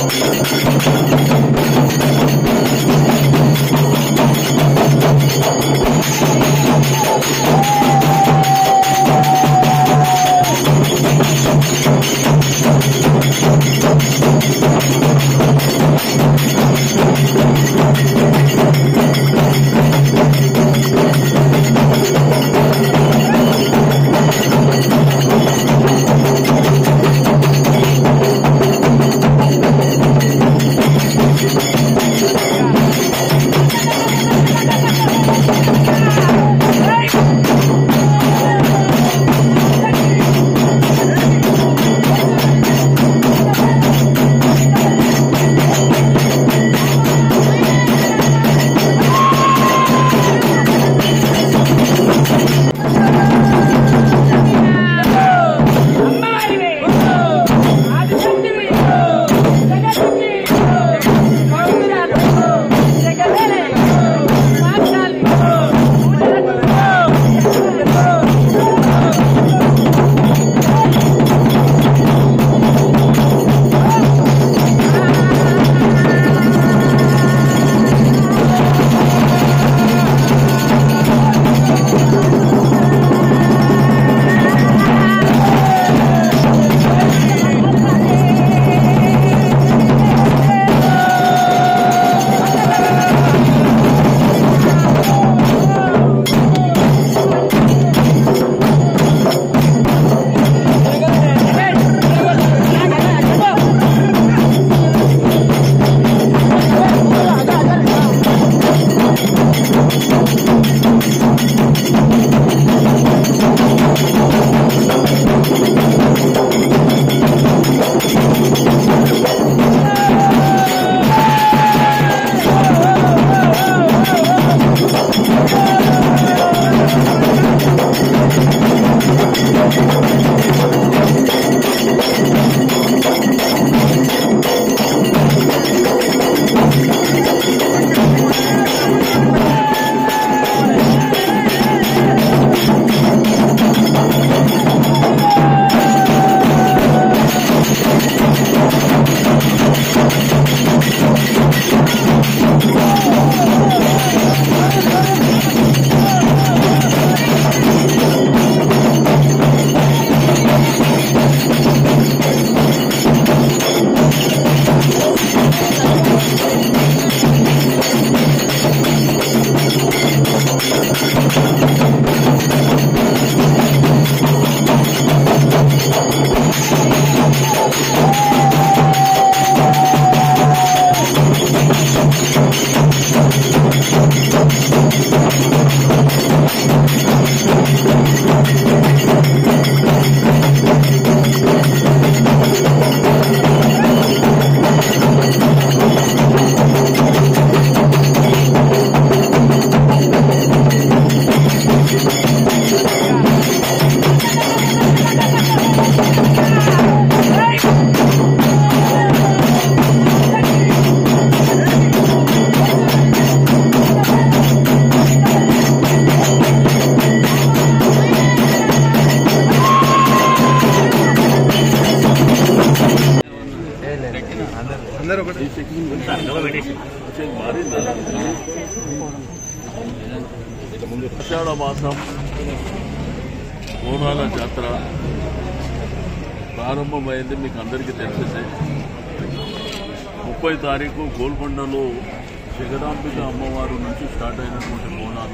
అందరూ ఒకటి ఆషాఢ మాసం బోనాల జాతర ప్రారంభమైంది మీకు అందరికీ తెలిసిందే ముప్పై తారీఖు గోల్కొండలో జగదాంబిక అమ్మవారు నుంచి స్టార్ట్ అయినటువంటి బోనాలు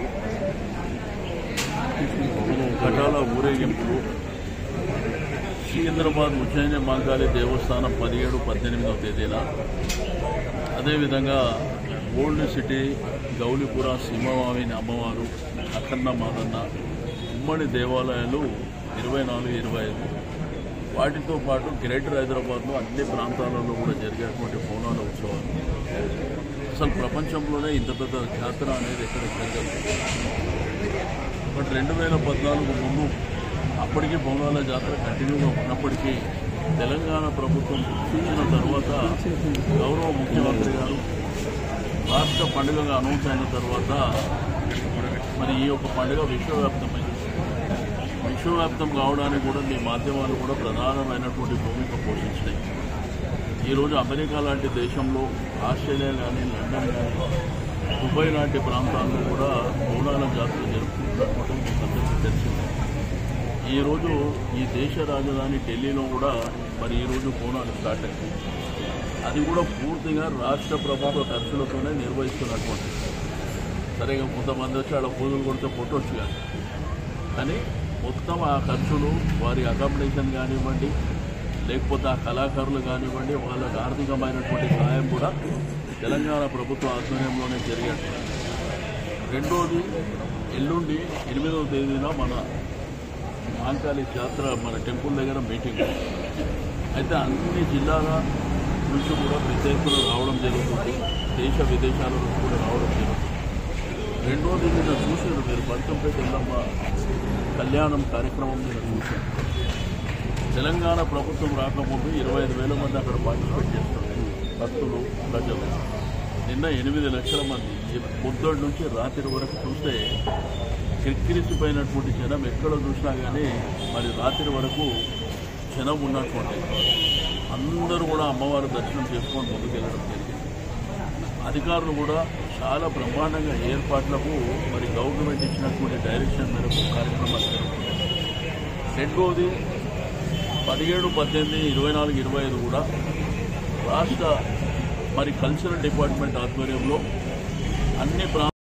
ఘటాల ఊరేగింపులు సికింద్రాబాద్ ఉజ్జయిని మంగాలి దేవస్థానం పదిహేడు పద్దెనిమిదవ తేదీన అదేవిధంగా ఓల్డ్ సిటీ గౌలిపుర సింహవామిని అమ్మవారు అఖండ మాదన్న ఉమ్మడి దేవాలయాలు ఇరవై నాలుగు ఇరవై ఐదు వాటితో పాటు గ్రేటర్ హైదరాబాద్లో అన్ని ప్రాంతాలలో కూడా జరిగేటువంటి బోనాల ఉత్సవాలు అసలు ప్రపంచంలోనే ఇంత పెద్ద జాతర అనేది ఎక్కడ జరగదు బట్ రెండు వేల పద్నాలుగు ముందు అప్పటికి బొంగాల జాతర కంటిన్యూగా ఉన్నప్పటికీ తెలంగాణ ప్రభుత్వం చూసిన తర్వాత గౌరవ ముఖ్యమంత్రి గారు రాష్ట్ర పండుగగా అనౌన్స్ అయిన తర్వాత మరి ఈ యొక్క పండుగ విశ్వవ్యాప్తమైంది విశ్వవ్యాప్తం కావడానికి కూడా మీ మాధ్యమాలు కూడా ప్రధానమైనటువంటి భూమిక పోషించినాయి ఈరోజు అమెరికా లాంటి దేశంలో ఆస్ట్రేలియా కానీ లండన్ కానీ దుబాయ్ లాంటి ప్రాంతాల్లో కూడా బోనాల జాతర జరుపుకుంటున్నటువంటి మీకు అందరికీ తెలిసిందే ఈరోజు ఈ దేశ రాజధాని ఢిల్లీలో కూడా మరి ఈరోజు బోనాలు స్టార్ట్ అయింది అది కూడా పూర్తిగా రాష్ట్ర ప్రభుత్వ ఖర్చులతోనే నిర్వహిస్తున్నటువంటి సరే ఇక కొంతమంది వచ్చి ఆడ పూజలు కొడితే కొట్టొచ్చు కానీ కానీ మొత్తం ఆ ఖర్చులు వారి అకామిడేషన్ కానివ్వండి లేకపోతే ఆ కళాకారులు కానివ్వండి వాళ్ళకి ఆర్థికమైనటువంటి సహాయం కూడా తెలంగాణ ప్రభుత్వ ఆధ్వర్యంలోనే జరిగేది రెండోది ఎల్లుండి ఎనిమిదవ తేదీన మన మాంకాళి జాతర మన టెంపుల్ దగ్గర మీటింగ్ అయితే అన్ని జిల్లాల నుంచి కూడా పెద్ద ఎత్తున రావడం జరుగుతుంది దేశ విదేశాల నుంచి కూడా రావడం జరుగుతుంది రెండోది నిన్న చూసారు మీరు పంచంపేట ఎల్లమ్మ కళ్యాణం కార్యక్రమం నిన్న చూశారు తెలంగాణ ప్రభుత్వం రాకముందు ఇరవై ఐదు వేల మంది అక్కడ పార్టిసిపేట్ చేస్తారు భక్తులు ప్రజలు నిన్న ఎనిమిది లక్షల మంది ఈ పొద్దున్న నుంచి రాత్రి వరకు చూస్తే కిక్కిరిసిపోయినటువంటి జనం ఎక్కడ చూసినా కానీ మరి రాత్రి వరకు జనం ఉన్నటువంటి అందరూ కూడా అమ్మవారి దర్శనం చేసుకొని ముందుకెళ్ళడం జరిగింది అధికారులు కూడా చాలా బ్రహ్మాండంగా ఏర్పాట్లకు మరి గవర్నమెంట్ ఇచ్చినటువంటి డైరెక్షన్ మేరకు కార్యక్రమాలు జరుగుతున్నాయి రెండోది పదిహేడు పద్దెనిమిది ఇరవై నాలుగు ఇరవై ఐదు కూడా రాష్ట్ర మరి కల్చరల్ డిపార్ట్మెంట్ ఆధ్వర్యంలో అన్ని ప్రా